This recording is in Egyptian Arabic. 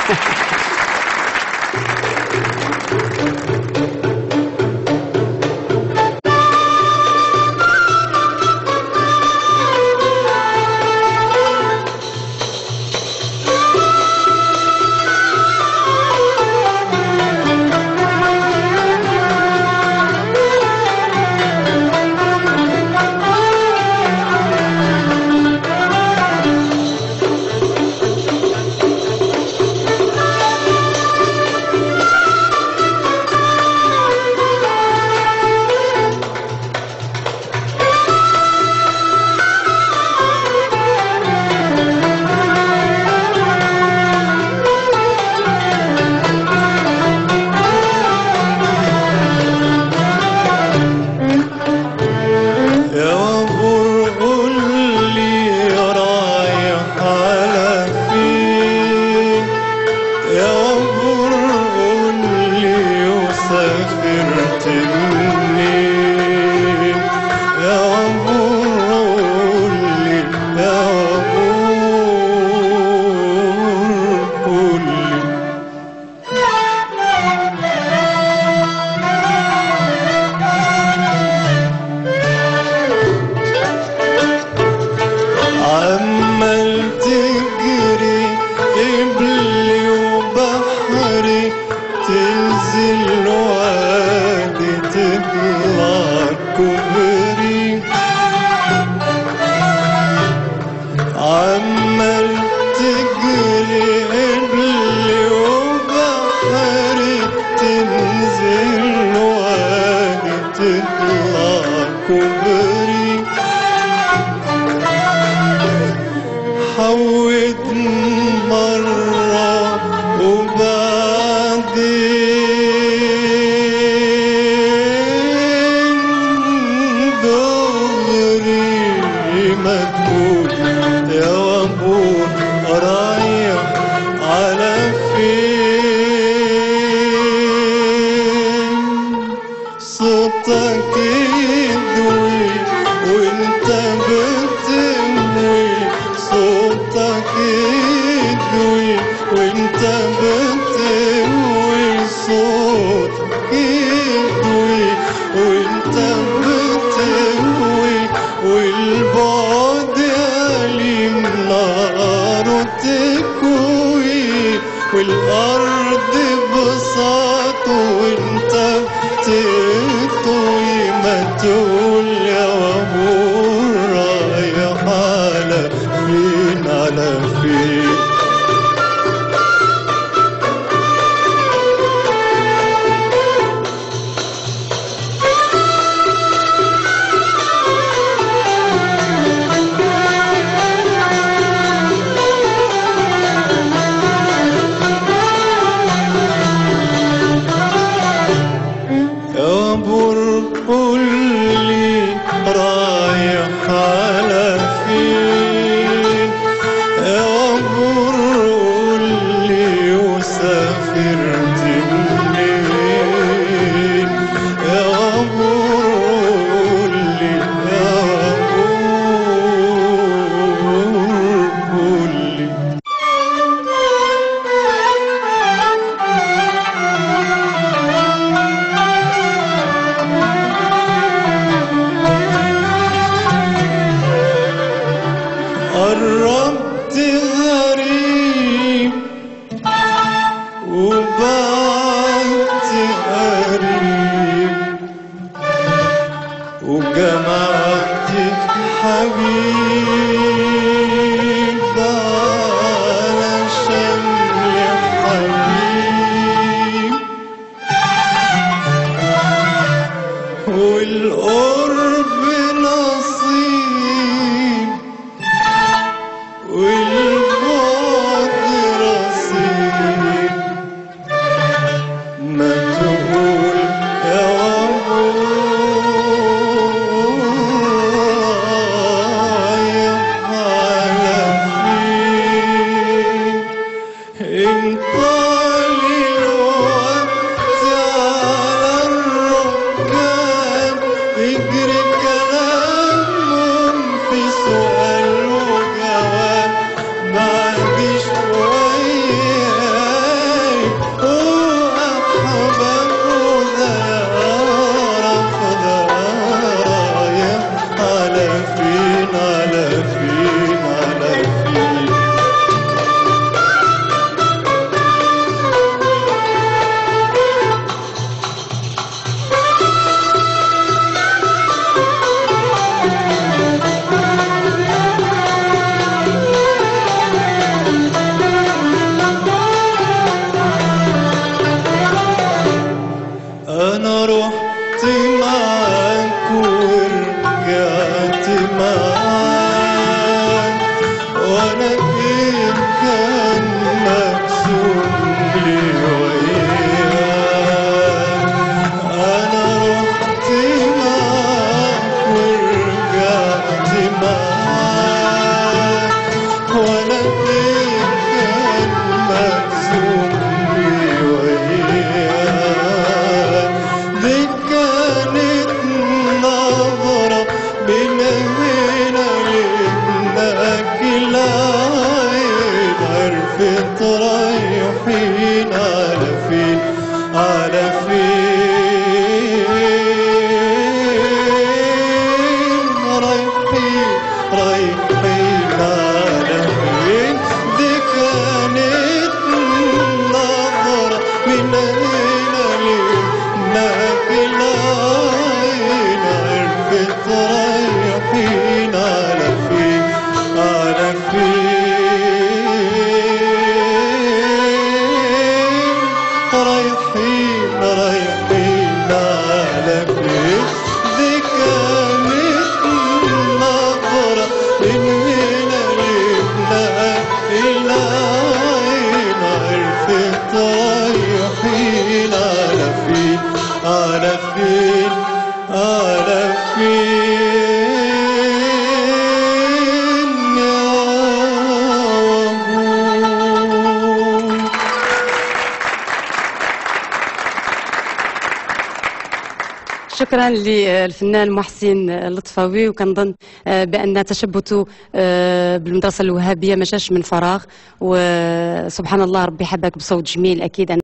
يا وبر قول لي رايح على فين يا وبر قول لي وسافرت منين يا وبر قول لي يا وبر قول لي عمال تجري قبلي وبحري تنزل وادي تطلع كوبري عمال تجري قبلي وبحري تنزل وادي تطلع كوبري حوت مرة وبعدين دغري ما تقول يا وابور رايح على فين صوتك يدوي وانت بتموي صوتك يدوي وانت بتموي صوتك يدوي وانت بتموي والبعد يلي نار تكوي والارض بساط وانت بتطوي ما تقول يا وابور رايح على فين على فين يا بر قول لي رايح على فين يا بر قول لي وسافرت منين يا بر قول لي يا بر قول لي قربت غريب وبعدت قريب وجمعت حبيب على شمل حبيب والقرب نصيب والبعد رصيد ما تقول يا ورايا على فين انت الوقت على الركاب يجري كلامهم في سؤال وجواب بعد شوية رايحين على فين على فين رايحين رايحين على فين دي كانت نظرة من هنا لهناك العين عرفت رايحين على فين على فين رايحين رايحين على فين دي كانت نظرة من هنا لهناك العين عرفت رايحين على فين على فين على فين يا أبو شكرا للفنان محسن اللطفاوي وكنظن آه، بان تشبته آه، بالمدرسه الوهابيه ما جاش من فراغ وسبحان الله ربي حبك بصوت جميل اكيد